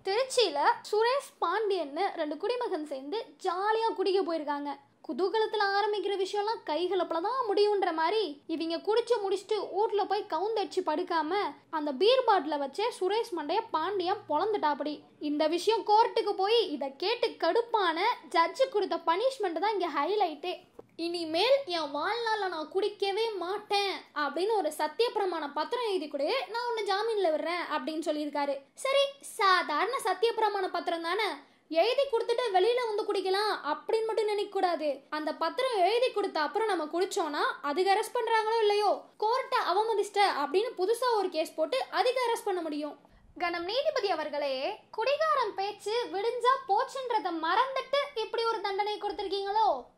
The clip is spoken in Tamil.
திருச்சியில சுரேஷ் பாண்டியன்னு ரெண்டு குடிமகன் சேர்ந்து ஜாலியா குடிக்க போயிருக்காங்க குதூகலத்துல ஆரம்பிக்கிற விஷயம்லாம் கைகலப்பில தான் முடியுன்ற மாதிரி இவங்க குடிச்சு முடிச்சுட்டு வீட்ல போய் கவுந்தடிச்சு படுக்காம அந்த பீர் பாட்டில வச்சே சுரேஷ் மண்டைய பாண்டியன் பொழந்துட்டாப்படி இந்த விஷயம் கோர்ட்டுக்கு போய் இதை கேட்டு கடுப்பான ஜட்ஜு கொடுத்த பனிஷ்மெண்ட் தான் இங்க ஹைலைட்டே இனிமேல் என் வாழ்நாளில் நான் குடிக்கவே மாட்டேன் அப்படின்னு ஒரு சத்திய பிரமாண பத்திரம் எழுதி கொடு நான் உன்னை ஜாமீனில் விடுறேன் அப்படின்னு சொல்லியிருக்காரு சரி சாதாரண சத்திய பிரமாண பத்திரம் தானே எழுதி கொடுத்துட்டு வெளியில வந்து குடிக்கலாம் அப்படின்னு மட்டும் நினைக்க கூடாது அந்த பத்திரம் எழுதி கொடுத்த அப்புறம் நம்ம குடிச்சோம்னா அதுக்கு அரெஸ்ட் பண்றாங்களோ இல்லையோ கோர்ட்டை அவமதிச்சிட்ட அப்படின்னு புதுசா ஒரு கேஸ் போட்டு அதுக்கு அரெஸ்ட் பண்ண முடியும் கணம் நீதிபதி அவர்களே குடிகாரம் பேச்சு விடிஞ்சா போச்சுன்றத மறந்துட்டு இப்படி ஒரு தண்டனை கொடுத்துருக்கீங்களோ